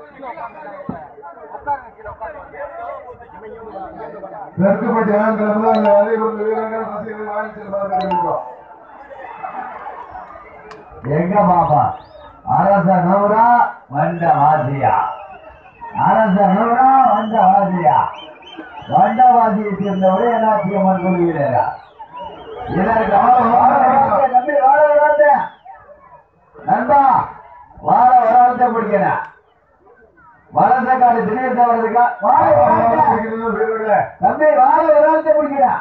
தெற்குப்பட்டி ஆண்களம் தான் அதே ஒரு வீரர்கள் ரசிகர்கள் வாங்கி செல்வார்கள் எங்க பாப்பா அரச நூறா வண்ட வாசியா அரச நூறா வண்ட வாசியா வண்ட வாசியை சேர்ந்தவரே என்னாச்சியம்மன் கொள்கிறா இதற்கு வாழ வாழ வராதே, தம்பி வாழ வராதே. நண்பா வாழ வராத பிடிக்கிறேன் வளர்ந்த காடு தினேஷ் அவர்களுக்கா வாழ வராதே. தம்பி வாழ வராத பிடிக்கிறேன்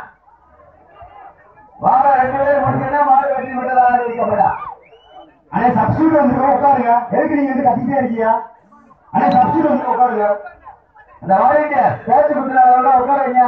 வாழ ரெண்டு பேரும் முடிக்கிறேன் மாடு வெட்டி விட்டதாக இருக்கப்படா அண்ணே சப்ஸ்டியூட் வந்து உட்காருங்க எதுக்கு நீங்க வந்து கத்திட்டே இருக்கீங்க அண்ணே சப்ஸ்டியூட் வந்து உட்காருங்க அந்த வாலிண்டியர் பேச்சு கொடுத்துறாங்க உட்காருங்க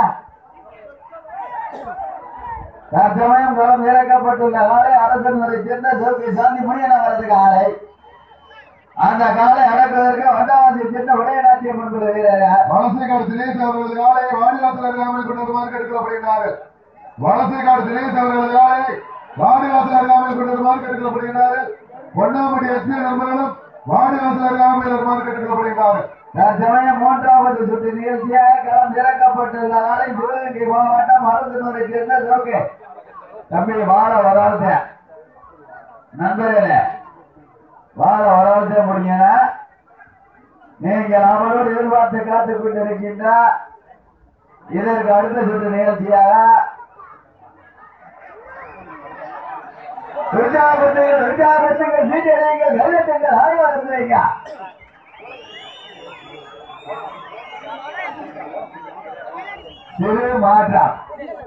தற்சமயம் களம் இறக்கப்பட்டுள்ள காலை அரசன் வரை சேர்ந்த சோகி சாந்தி முனியனவரதுக்கு ஆலை அந்த காலை அடக்குவதற்கு வண்டவாசியை சேர்ந்த உடையநாட்டியம் என்பது வீரர் வலசைக்காடு தினேஷ் அவர்களது காலை வாடிவாசல் அருகாமல் கொண்டு வருமாறு கேட்டுக்கொள்ளப்படுகிறார்கள் வலசைக்காடு தினேஷ் அவர்களது காலை வாடிவாசல் அருகாமல் கொண்டு வருமாறு கேட்டுக்கொள்ளப்படுகிறார்கள் பொன்னாமடி எஸ்பி நண்பர்களும் வாடிவாசல் அருகாமல் வருமாறு கேட்டுக்கொள்ளப்படுகிறார்கள் தற்சமயம் மூன்றாவது சுற்று நிகழ்ச்சியாக களம் இறக்கப்பட்டுள்ள காலை சிவகங்கை மாவட்டம் அரசன் வரை சேர்ந்த சோகே தம்பி வாழ வராத நண்பர்களே வாழ வராத முடிஞ்சனா நீங்கள் அவரோடு எதிர்பார்த்து காத்துக் கொண்டிருக்கின்ற இதற்கு அடுத்த சுற்று நிகழ்ச்சியாக உற்சாகப்படுத்துங்கள் உற்சாகப்படுத்துங்கள் சீட்டடையுங்கள் கையெழுத்துங்கள் ஆய்வாளர்களைங்க சிறு மாற்றம்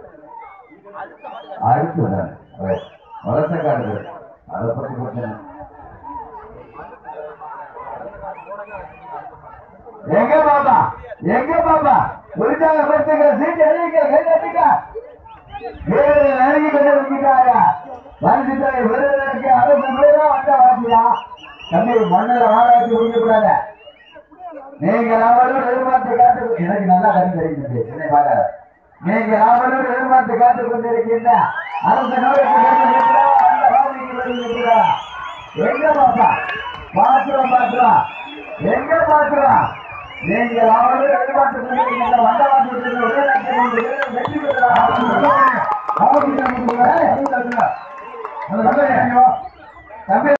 அடுத்து வளர்த்த காடு அதை பத்தி பிரச்சனை எங்க பாப்பா எங்க பாப்பா உற்சாக படுத்துக்கிற சீட்டு எழுதிக்க கைதட்டுக்க வேறு நெருங்கி கொண்டு வைக்கிறாங்க மனுஷத்தை விருதுக்கு அரசு பேரா வந்த வாசியா தம்பி மண்ணில் ஆராய்ச்சி முடிக்கக்கூடாது நீங்கள் அவரோடு எதிர்பார்த்து காத்து எனக்கு நல்லா கருத்து தெரியுது என்னை பார்க்காத நீங்கள் அவரோடு எதிர்பார்த்து காத்துக் கொண்டிருக்கின்ற அரசு நோய்க்கு எங்க பாப்பா பாக்குறோம் பாக்குறோம் எங்க பாக்குறோம் நீங்கள் அவரோடு எதிர்பார்த்து கொண்டிருக்கின்ற வண்டவாசத்தில் ஒரே நாட்டில் வெற்றி பெற்றா தம்பி